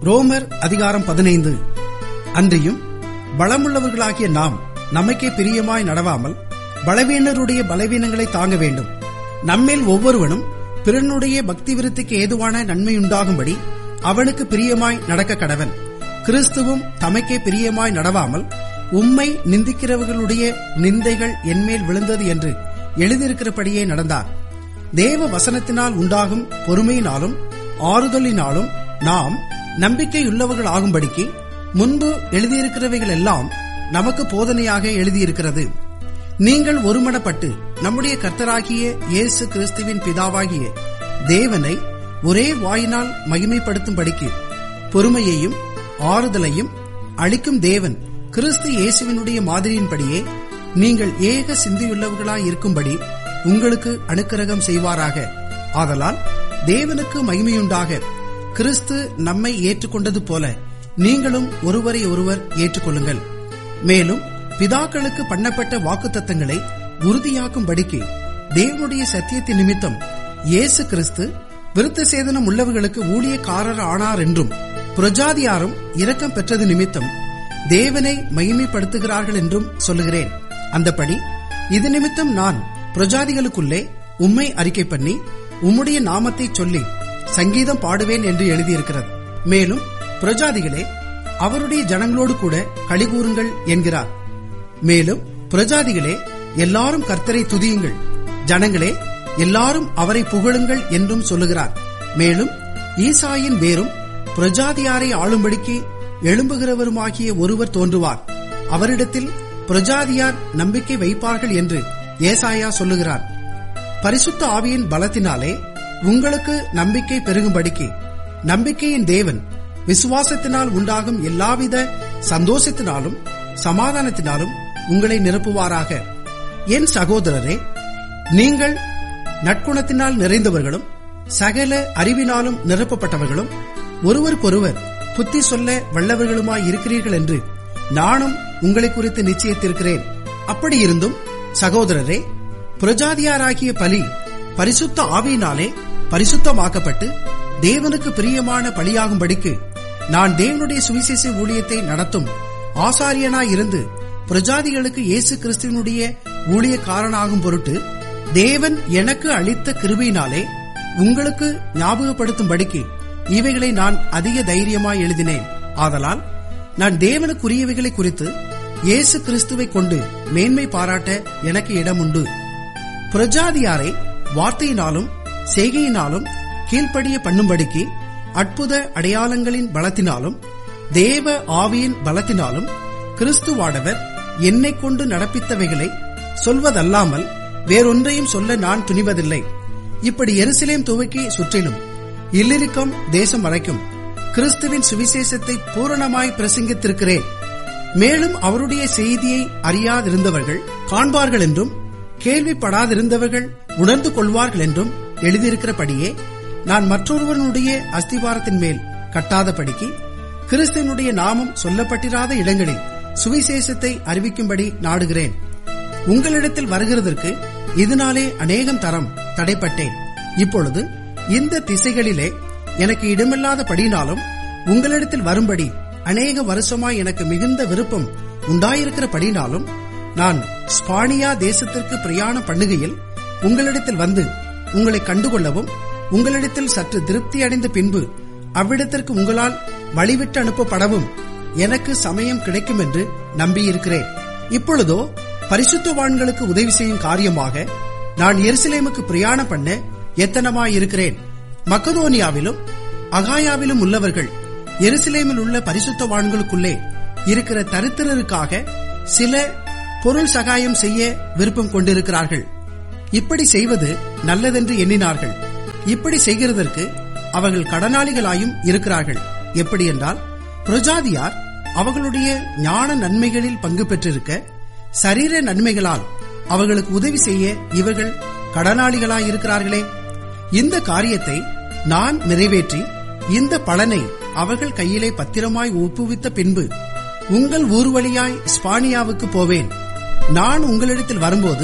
ரோமர் அதிகாரம் பதினைந்து அன்றியும் பலமுள்ளவர்களாகிய நாம் நமக்கே பிரியமாய் நடவாமல் பலவீனருடைய பலவீனங்களை தாங்க வேண்டும் நம்மில் ஒவ்வொருவனும் பிறனுடைய பக்தி விருத்திக்கு ஏதுவான நன்மையுண்டாகும்படி அவனுக்கு பிரியமாய் நடக்க கடவன் கிறிஸ்துவும் தமக்கே பிரியமாய் நடவாமல் உம்மை நிந்திக்கிறவர்களுடைய நிந்தைகள் என்மேல் விழுந்தது என்று எழுதியிருக்கிறபடியே நடந்தார் தேவ வசனத்தினால் உண்டாகும் பொறுமையினாலும் ஆறுதலினாலும் நாம் நம்பிக்கையுள்ளவர்கள் ஆகும்படிக்கு முன்பு எழுதியிருக்கிறவைகள் எல்லாம் நமக்கு போதனையாக எழுதியிருக்கிறது நீங்கள் ஒருமனப்பட்டு நம்முடைய கர்த்தராகிய இயேசு கிறிஸ்துவின் பிதாவாகிய தேவனை ஒரே வாயினால் மகிமைப்படுத்தும்படிக்கு பொறுமையையும் ஆறுதலையும் அளிக்கும் தேவன் கிறிஸ்து இயேசுவினுடைய மாதிரியின்படியே நீங்கள் ஏக சிந்தியுள்ளவர்களாய் இருக்கும்படி உங்களுக்கு அனுக்கிரகம் செய்வாராக ஆதலால் தேவனுக்கு மகிமையுண்டாக கிறிஸ்து நம்மை ஏற்றுக்கொண்டது போல நீங்களும் ஒருவரை ஒருவர் ஏற்றுக்கொள்ளுங்கள் மேலும் பிதாக்களுக்கு பண்ணப்பட்ட வாக்குத்தத்தங்களை உறுதியாக்கும்படிக்கு தேவனுடைய சத்தியத்தின் நிமித்தம் இயேசு கிறிஸ்து விருத்த சேதனம் உள்ளவர்களுக்கு ஊழியக்காரர் ஆனார் என்றும் புரஜாதியாரும் இரக்கம் பெற்றது நிமித்தம் தேவனை மகிமைப்படுத்துகிறார்கள் என்றும் சொல்லுகிறேன் அந்தபடி இது நிமித்தம் நான் பிரஜாதிகளுக்குள்ளே உம்மை அறிக்கை பண்ணி உம்முடைய நாமத்தை சொல்லி சங்கீதம் பாடுவேன் என்று எழுதியிருக்கிறது மேலும் பிரஜாதிகளே அவருடைய ஜனங்களோடு கூட கழிகூறுங்கள் என்கிறார் மேலும் பிரஜாதிகளே எல்லாரும் கர்த்தரை துதியுங்கள் ஜனங்களே எல்லாரும் அவரை புகழுங்கள் என்றும் சொல்லுகிறார் மேலும் ஈசாயின் வேரும் பிரஜாதியாரை ஆளும்படிக்கு எழும்புகிறவருமாகிய ஒருவர் தோன்றுவார் அவரிடத்தில் பிரஜாதியார் நம்பிக்கை வைப்பார்கள் என்று ஏசாயா சொல்லுகிறார் பரிசுத்த ஆவியின் பலத்தினாலே உங்களுக்கு நம்பிக்கை பெருகும்படிக்கு நம்பிக்கையின் தேவன் விசுவாசத்தினால் உண்டாகும் எல்லாவித சந்தோஷத்தினாலும் சமாதானத்தினாலும் உங்களை நிரப்புவாராக என் சகோதரரே நீங்கள் நற்குணத்தினால் நிறைந்தவர்களும் சகல அறிவினாலும் நிரப்பப்பட்டவர்களும் ஒருவருக்கொருவர் புத்தி சொல்ல வல்லவர்களுமாய் இருக்கிறீர்கள் என்று நானும் உங்களை குறித்து நிச்சயித்திருக்கிறேன் அப்படி இருந்தும் சகோதரரே புரஜாதியாராகிய பலி பரிசுத்த ஆவியினாலே பரிசுத்தமாக்கப்பட்டு தேவனுக்கு பிரியமான பலியாகும்படிக்கு நான் தேவனுடைய சுவிசேஷ ஊழியத்தை நடத்தும் ஆசாரியனாய் இருந்து பிரஜாதிகளுக்கு இயேசு கிறிஸ்துவனுடைய ஊழியக்காரனாகும் பொருட்டு தேவன் எனக்கு அளித்த கிருபையினாலே உங்களுக்கு ஞாபகப்படுத்தும்படிக்கு இவைகளை நான் அதிக தைரியமாய் எழுதினேன் ஆதலால் நான் தேவனுக்குரியவைகளை குறித்து இயேசு கிறிஸ்துவை கொண்டு மேன்மை பாராட்ட எனக்கு இடம் உண்டு பிரஜாதியாரை வார்த்தையினாலும் செய்கையினாலும் கீழ்ப்படிய பண்ணும்படிக்கு அற்புத அடையாளங்களின் பலத்தினாலும் தேவ ஆவியின் பலத்தினாலும் கிறிஸ்துவாடவர் என்னை கொண்டு நடப்பித்தவைகளை சொல்வதல்லாமல் வேறொன்றையும் சொல்ல நான் துணிவதில்லை இப்படி எருசலேம் துவக்கி சுற்றிலும் இல்லிருக்கம் தேசம் வரைக்கும் கிறிஸ்துவின் சுவிசேஷத்தை பூரணமாய் பிரசங்கித்திருக்கிறேன் மேலும் அவருடைய செய்தியை அறியாதிருந்தவர்கள் காண்பார்கள் என்றும் கேள்விப்படாதிருந்தவர்கள் உணர்ந்து கொள்வார்கள் என்றும் எழுதியிருக்கிறபடியே நான் மற்றொருவனுடைய அஸ்திவாரத்தின் மேல் கட்டாதபடிக்கு கிறிஸ்துவனுடைய நாமம் சொல்லப்பட்டிராத இடங்களில் சுவிசேஷத்தை அறிவிக்கும்படி நாடுகிறேன் உங்களிடத்தில் வருகிறதற்கு இதனாலே அநேகம் தரம் தடைப்பட்டேன் இப்பொழுது இந்த திசைகளிலே எனக்கு இடமில்லாத படினாலும் உங்களிடத்தில் வரும்படி அநேக வருஷமாய் எனக்கு மிகுந்த விருப்பம் உண்டாயிருக்கிறபடினாலும் நான் ஸ்பானியா தேசத்திற்கு பிரயாணம் பண்ணுகையில் உங்களிடத்தில் வந்து உங்களை கண்டுகொள்ளவும் உங்களிடத்தில் சற்று திருப்தி அடைந்த பின்பு அவ்விடத்திற்கு உங்களால் வழிவிட்டு அனுப்பப்படவும் எனக்கு சமயம் கிடைக்கும் என்று நம்பியிருக்கிறேன் இப்பொழுதோ பரிசுத்தவான்களுக்கு உதவி செய்யும் காரியமாக நான் எருசலேமுக்கு பிரயாணம் பண்ண எத்தனமாயிருக்கிறேன் மக்கதோனியாவிலும் அகாயாவிலும் உள்ளவர்கள் எருசலேமில் உள்ள பரிசுத்தவான்களுக்குள்ளே இருக்கிற தரித்திரருக்காக சில பொருள் சகாயம் செய்ய விருப்பம் கொண்டிருக்கிறார்கள் இப்படி செய்வது நல்லதென்று எண்ணினார்கள் இப்படி செய்கிறதற்கு அவர்கள் கடனாளிகளாயும் இருக்கிறார்கள் எப்படி என்றால் பிரஜாதியார் அவர்களுடைய ஞான நன்மைகளில் பங்கு பெற்றிருக்க சரீர நன்மைகளால் அவர்களுக்கு உதவி செய்ய இவர்கள் கடனாளிகளாய் இருக்கிறார்களே இந்த காரியத்தை நான் நிறைவேற்றி இந்த பலனை அவர்கள் கையிலே பத்திரமாய் ஒப்புவித்த பின்பு உங்கள் ஊர் வழியாய் ஸ்பானியாவுக்கு போவேன் நான் உங்களிடத்தில் வரும்போது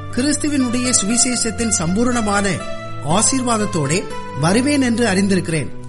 கிறிஸ்துவினுடைய சுவிசேஷத்தின் சம்பூர்ணமான ஆசீர்வாதத்தோடே வருவேன் என்று அறிந்திருக்கிறேன்